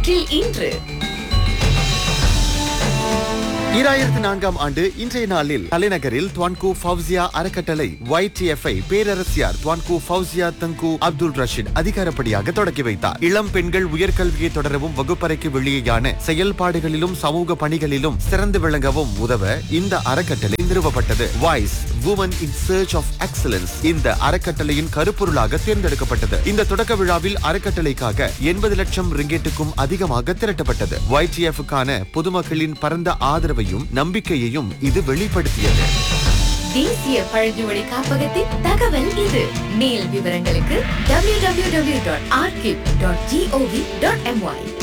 வரலாற்றில் இன்று ஈராயிரத்தி நான்காம் ஆண்டு இன்றைய நாளில் தலைநகரில் துவான்கு ஃபவுசியா அறக்கட்டளை YTF-ஐ பேரரசியார் துவான்கு ஃபவுசியா தங்கு அப்துல் ரஷீத் அதிகாரப்படியாக தொடக்கி வைத்தார் இளம் பெண்கள் உயர்கல்வியை தொடரவும் வகுப்பறைக்கு வெளியேயான செயல்பாடுகளிலும் சமூக பணிகளிலும் சிறந்து விளங்கவும் உதவ இந்த அறக்கட்டளை நிறுவப்பட்டது voice women in search of excellence இந்த அறக்கட்டளையின் கருப்பொருளாக தேர்ந்தெடுக்கப்பட்டது இந்த தொடக்க விழாவில் அறக்கட்டளைக்காக எண்பது லட்சம் ரிங்கெட்டுக்கும் அதிகமாக திரட்டப்பட்டது YTF-க்கான பொதுமக்களின் பரந்த ஆதரவையும் நம்பிக்கையையும் இது வெளிப்படுத்தியது தேசிய பழங்குமொழி காப்பகத்தின் தகவல் இது மேல் விவரங்களுக்கு www.archive.gov.my